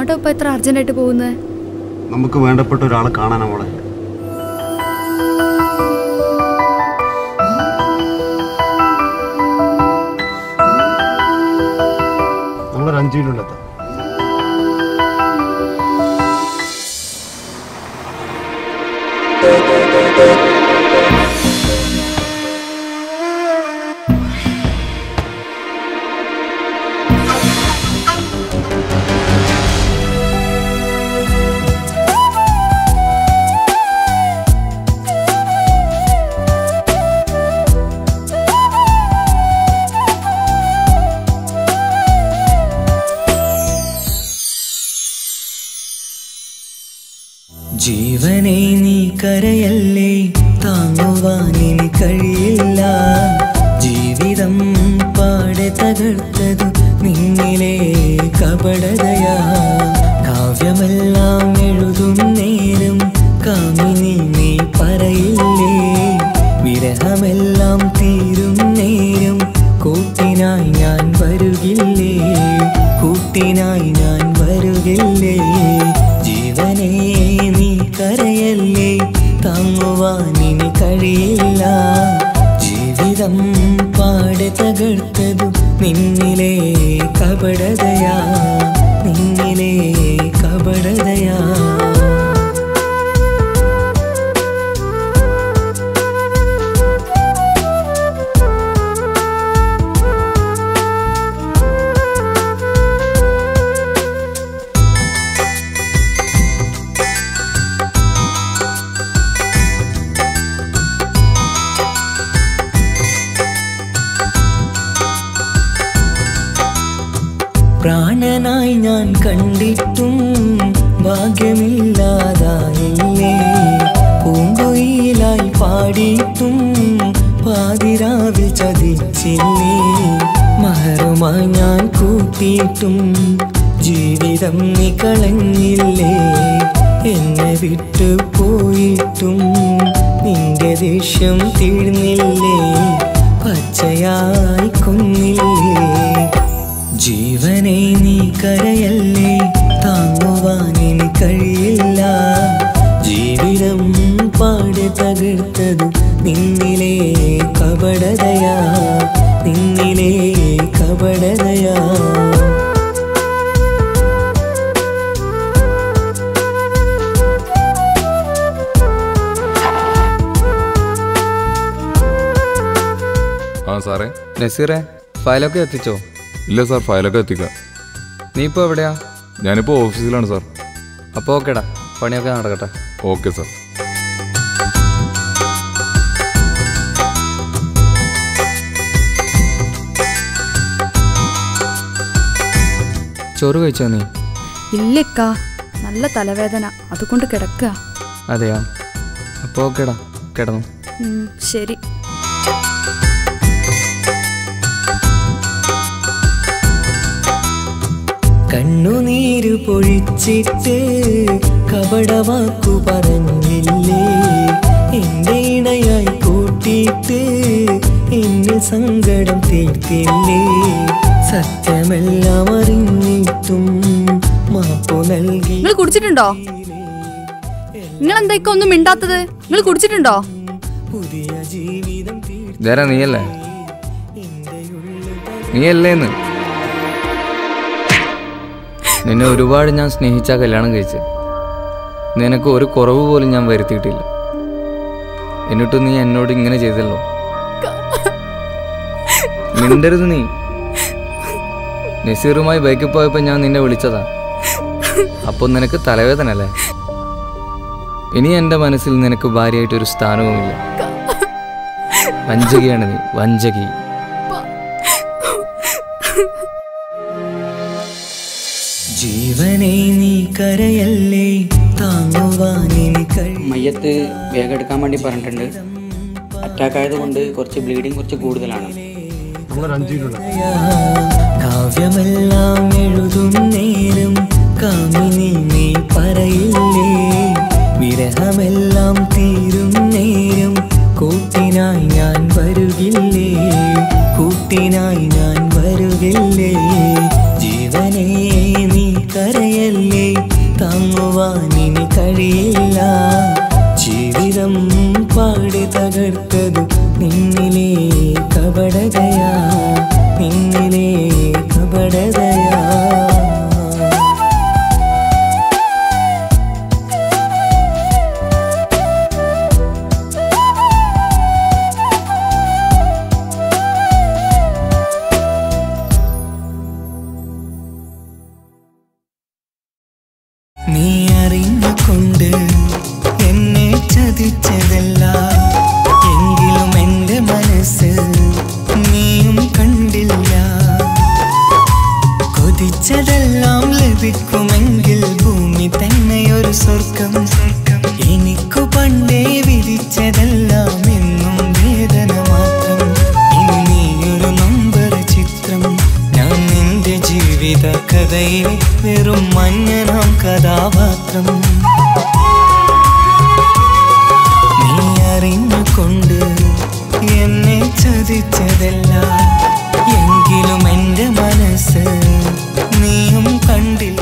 എങ്ങോട്ടാ ഇപ്പൊ ഇത്ര അർജന്റായിട്ട് പോകുന്നത് നമുക്ക് വേണ്ടപ്പെട്ട ഒരാളെ കാണാനാ മോളെ നമ്മളൊരു അഞ്ചു മിനിറ്റ് എത്താം ജീവനെ നീ കരയല്ലേ താങ്ങുവാനിനി കഴിയില്ല ജീവിതം പാടെ തകർത്തതു നിന്നിലെ കപടതയാ കാവ്യമെല്ലാം എഴുതും നേരം കാമിനി നീ പറയില്ലേ വിരഹമെല്ലാം തീരും നേരം കൂട്ടിനായി ഞാൻ വരുകില്ലേ കൂട്ടിനായി ഞാൻ വരുകില്ലേ ജീവനെ നീ കരയല്ലേ താങ്ങുവാനിനി കഴിയില്ല ജീവിതം പാടെ തകർത്തതു നിന്നിലെ കപടതയാ നിന്നിലെ കപടതയാ പ്രാണനായി ഞാൻ കണ്ടിട്ടും ഭാഗ്യമില്ലാതായില്ലേ പൂങ്കുയിലായി പാടിയിട്ടും പാതിരാവിൽ ചതിച്ചില്ലേ മഹറുമായി ഞാൻ കൂട്ടിയിട്ടും ജീവിതം നീ കളഞ്ഞില്ലേ എന്നെ വിട്ടു പോയിട്ടും നിന്റെ ദേഷ്യം തീർന്നില്ലേ പച്ചയായി കൊന്നില്ലേ ജീവനെ നീ കരയല്ലേ താങ്ങുവാനിനി കഴിയില്ല ജീവിതം പാടെ തകർത്തതു നിന്നിലെ കപടതയാ നിന്നിലെ കപടതയാ ആ സാറേ നസീറെ ഫയലൊക്കെ എത്തിച്ചോ ഇല്ല സാർ ഫയലൊക്കെ എത്തിക്കാം നീ ഇപ്പോൾ എവിടെയാ ഞാനിപ്പോൾ ഓഫീസിലാണ് സാർ അപ്പോൾ ഓക്കേടാ പണിയൊക്കെ നടക്കട്ടെ ഓക്കെ സാർ ചോറ് കഴിച്ചോ നീ ഇല്ലക്കാ നല്ല തലവേദന അതുകൊണ്ട് കിടക്കുക അതെയോ അപ്പോൾ ഓക്കേടാ കിടന്നു ഉം, ശരി കണ്ണുനീര് പൊഴിച്ചിട്ട് കപടവാക്കു പറഞ്ഞില്ലേ എന്റെ ഇണയായി കൂട്ടിയിട്ട് എന്നിൽ സങ്കടം തീർത്തില്ലേ സത്യമെല്ലാം അറിഞ്ഞിട്ടും മാപ്പു നൽകി നിങ്ങൾ കുടിച്ചിട്ടുണ്ടോ നിങ്ങൾ എന്താ ഒന്നും മിണ്ടാത്തത് നിങ്ങൾ കുടിച്ചിട്ടുണ്ടോ പുതിയ ജീവിതം തീർത്തി ഇതാരാ നീയല്ലേ നീയല്ലേന്ന് നിന്നെ ഒരുപാട് ഞാൻ സ്നേഹിച്ച കല്യാണം കഴിച്ച് നിനക്ക് ഒരു കുറവ് പോലും ഞാൻ വരുത്തിയിട്ടില്ല എന്നിട്ട് നീ എന്നോട് ഇങ്ങനെ ചെയ്തല്ലോ മിണ്ടരുത് നീ നസീറുമായി ബൈക്കിൽ പോയപ്പോൾ ഞാൻ നിന്നെ വിളിച്ചതാ അപ്പോൾ നിനക്ക് തലവേദന അല്ലേ ഇനി എൻ്റെ മനസ്സിൽ നിനക്ക് ഭാര്യയായിട്ടൊരു സ്ഥാനവുമില്ല വഞ്ചകിയാണ് നീ വഞ്ചകി ജീവനെ നീ കരയല്ലേ താങ്ങുവാനിനി കഴി മയ്യത്ത് വേഗം എടുക്കാൻ വേണ്ടി പറഞ്ഞിട്ടുണ്ട് അറ്റാക്ക് ആയതുകൊണ്ട് കുറച്ച് ബ്ലീഡിങ് കുറച്ച് കൂടുതലാണ് നമ്മളൊരു അഞ്ചു മിനിറ്റ് എത്താം കാവ്യമെല്ലാം എഴുതും നേരം കാമിനി നീ പറയില്ലേ വിരഹമെല്ലാം തീരും നേരം കൂട്ടിനായി ഞാൻ വരുകില്ലേ കൂട്ടിനായി ഞാൻ വരുകില്ലേ ജീവനെ നീ കരയല്ലേ തകർത്തതു നിന്നിലെ കപടതയാ നിന്നിലെ കപടതയാ നീ അറിഞ്ഞുകൊണ്ട് എന്നെ ചതിച്ചതല്ല എങ്കിലും എൻ്റെ മനസ്സ് നീയും കണ്ടില്ല കൊതിച്ചതെല്ലാം ലഭിക്കുമെങ്കിൽ ഭൂമി തന്നെയൊരു സ്വർഗം എനിക്കു പണ്ടേ വിധിച്ചതെല്ലാം എന്നും വേദന മാത്രം ഇനി നീയൊരു നമ്പർ ചിത്രം ഞാൻ നിന്റെ ജീവിത കഥയിലെ വെറും മഞ്ഞനാം കഥാപാത്രം നീ അറിഞ്ഞുകൊണ്ട് എന്നെ ചതിച്ചതല്ല എങ്കിലും എൻ്റെ മനസ്സ് നീയും കണ്ടില്ല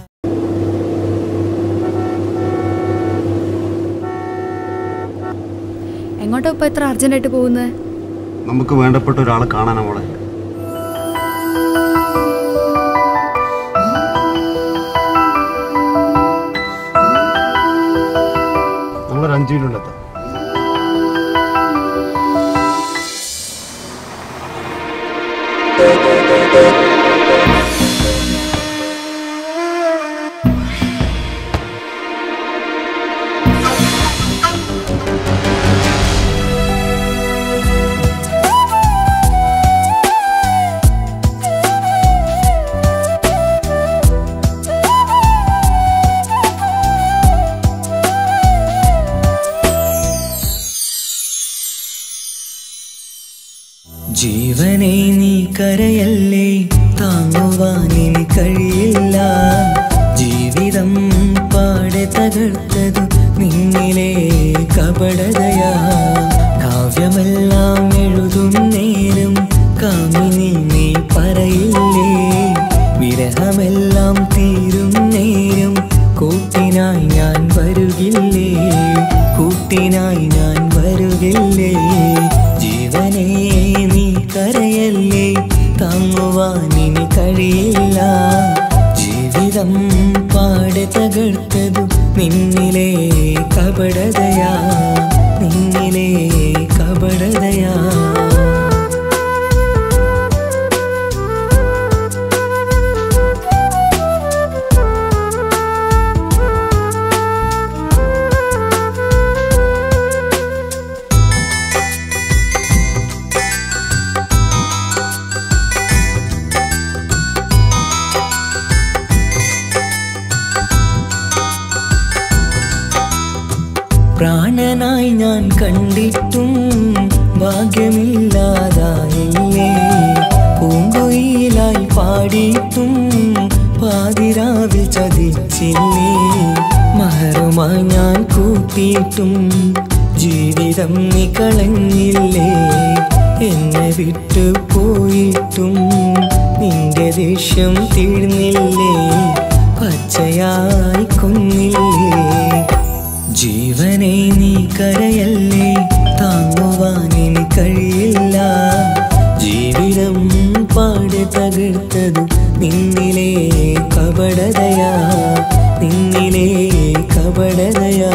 എങ്ങോട്ടാ ഇപ്പൊ ഇത്ര അർജന്റായിട്ട് പോകുന്നത് നമുക്ക് വേണ്ടപ്പെട്ട ഒരാളെ കാണാനാ മോളെ നമ്മളൊരു അഞ്ചു മിനിറ്റ് എത്താം ജീവനെ നീ കരയല്ലേ താങ്ങുവാൻ ഇനി കഴിയില്ല ജീവിതം പാടെ തകർത്തതു നിന്നിലെ കപടതയാ കാവ്യമെല്ലാം എഴുതും നേരം കാമിനി നീ പറയില്ലേ വിരഹമെല്ലാം തീരും നേരം കൂട്ടിനായി ഞാൻ വരുകില്ലേ കൂട്ടിനായി ഞാൻ വരുകില്ലേ ജീവനെ നീ കരയല്ലേ താങ്ങുവാൻ ഇനി കഴിയില്ല ജീവിതം പാടെ തകർത്തതു നിന്നിലെ കപടതയാ നിന്നിലെ കപടതയാ പ്രാണനായി ഞാൻ കണ്ടിട്ടും ഭാഗ്യമില്ലാതായില്ലേ പൂങ്കൊയിലായി പാടിയിട്ടും പാതിരാവിൽ ചതിച്ചില്ലേ മഹറുമായി ഞാൻ കൂട്ടിയിട്ടും ജീവിതം നീ കളഞ്ഞില്ലേ എന്നെ വിട്ടു പോയിട്ടും നിന്റെ ദേഷ്യം തീർന്നില്ലേ പച്ചയായി കൊന്നില്ലേ ജീവനെ നീ കരയല്ലേ താങ്ങുവാൻ ഇനി കഴിയില്ല ജീവിതം പാടെ തകർത്തത് നിന്നിലെ കപടതയാ നിന്നിലെ കപടതയാ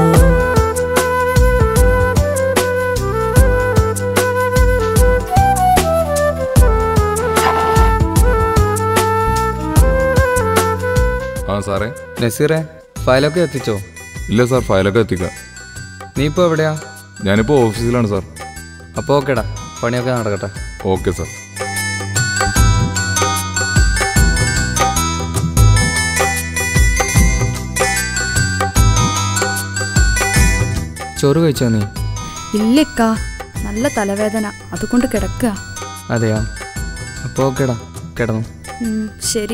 ആ സാറേ നസീറെ ഫയലൊക്കെ എത്തിച്ചോ ഇല്ല സാർ ഫയലൊക്കെ എത്തിക്കാം നീ ഇപ്പോൾ എവിടെയാ ഞാനിപ്പോൾ ഓഫീസിലാണ് സാർ അപ്പോൾ ഓക്കേടാ പണിയൊക്കെ നടക്കട്ടെ ഓക്കെ സാർ ചോറ് കഴിച്ചോ നീ ഇല്ലക്കാ നല്ല തലവേദന അതുകൊണ്ട് കിടക്കുക അതെയാ അപ്പോൾ ഓക്കേടാ കിടന്നു ഉം, ശരി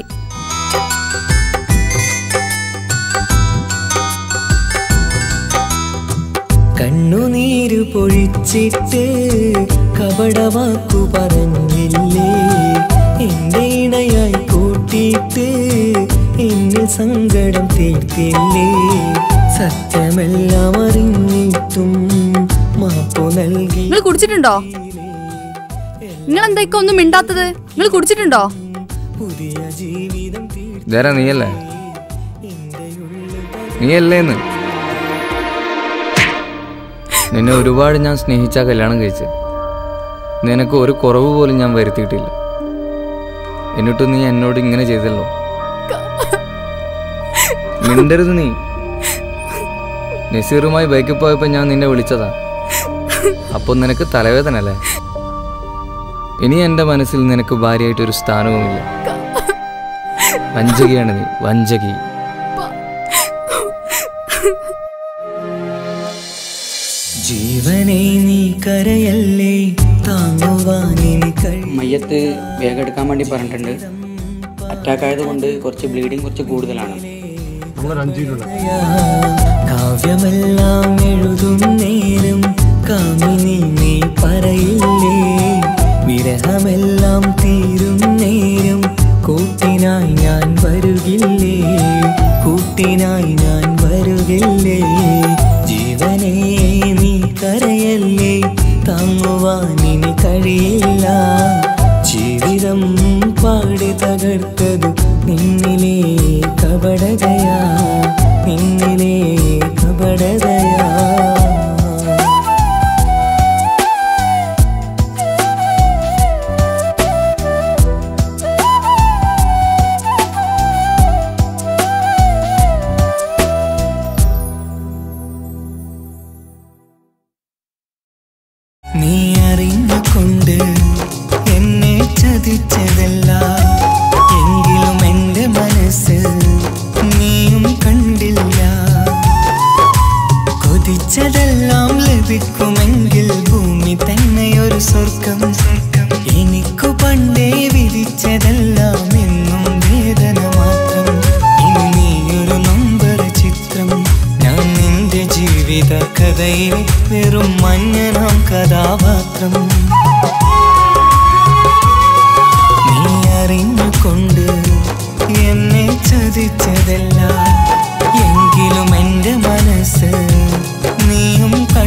കണ്ണുനീര് പൊഴിച്ചിട്ട് കപടവാക്കു പറഞ്ഞില്ലേ എന്റെ ഇണയായി കൂട്ടിയിട്ട് എന്നിൽ സങ്കടം തീർത്തില്ലേ സത്യമെല്ലാം അറിഞ്ഞിട്ടും മാപ്പു നൽകി നിങ്ങൾ കുടിച്ചിട്ടുണ്ടോ നിങ്ങൾ എന്താ ഇക്ക ഒന്നും മിണ്ടാത്തത് നിങ്ങൾ കുടിച്ചിട്ടുണ്ടോ പുതിയ ജീവിതം തീർ ഇതാരാ നീയല്ലേ നീയല്ലേന്ന് നിന്നെ ഒരുപാട് ഞാൻ സ്നേഹിച്ചാ കല്യാണം കഴിച്ച് നിനക്ക് ഒരു കുറവ് പോലും ഞാൻ വരുത്തിയിട്ടില്ല എന്നിട്ടും നീ എന്നോട് ഇങ്ങനെ ചെയ്തല്ലോ മിണ്ടരുത് നീ നസീറുമായി ബൈക്കിൽ പോയപ്പോൾ ഞാൻ നിന്നെ വിളിച്ചതാ അപ്പോൾ നിനക്ക് തലവേദന അല്ലേ ഇനി എൻ്റെ മനസ്സിൽ നിനക്ക് ഭാര്യയായിട്ടൊരു സ്ഥാനവുമില്ല വഞ്ചകിയാണ് നീ വഞ്ചകി ജീവനെ നീ കരയല്ലേ താങ്ങുവാൻ ഇനി കഴി മയ്യത്ത് വേഗം എടുക്കാൻ വേണ്ടി പറഞ്ഞിട്ടുണ്ട് അറ്റാക്ക് ആയതുകൊണ്ട് കുറച്ച് ബ്ലീഡിങ് കുറച്ച് കൂടുതലാണ് നമ്മളൊരു അഞ്ചു കിലോ കാവ്യമെല്ലാം എഴുതും നേരം കാമിനി നീ പറയില്ലേ വിരഹമെല്ലാം തീരും നേരം കൂട്ടിനായി ഞാൻ വരുകില്ലേ കൂട്ടിനായി ഞാൻ വരുകില്ലേ ജീവനെ നീ കരയല്ലേ താങ്ങുവാൻ ഇനി കഴിയില്ല ജീവിതം പാടി തകർത്തത് നിന്നിലെ കപടതയാ നിന്നിലെ കപടതയാ നീ അറിഞ്ഞുകൊണ്ട് എന്നെ ചതിച്ചതല്ല എങ്കിലും എൻ്റെ മനസ്സ് നീയും കണ്ടില്ല കൊതിച്ചതെല്ലാം ലഭിക്കുമെങ്കിൽ ഭൂമി തന്നെ ഒരു സ്വർഗം എനിക്കു പണ്ടേ വിധിച്ചതെല്ലാം എന്നും വേദന മാത്രം ഇനി നീയൊരു നമ്പർ ചിത്രം ഞാൻ നിന്റെ ജീവിത കഥയിലെ വെറും മഞ്ഞനാം കഥാപാത്രം നീ അറിഞ്ഞുകൊണ്ട് എന്നെ ചതിച്ചതല്ല എങ്കിലും എൻ്റെ മനസ്സ് നീയും കണ്ടില്ല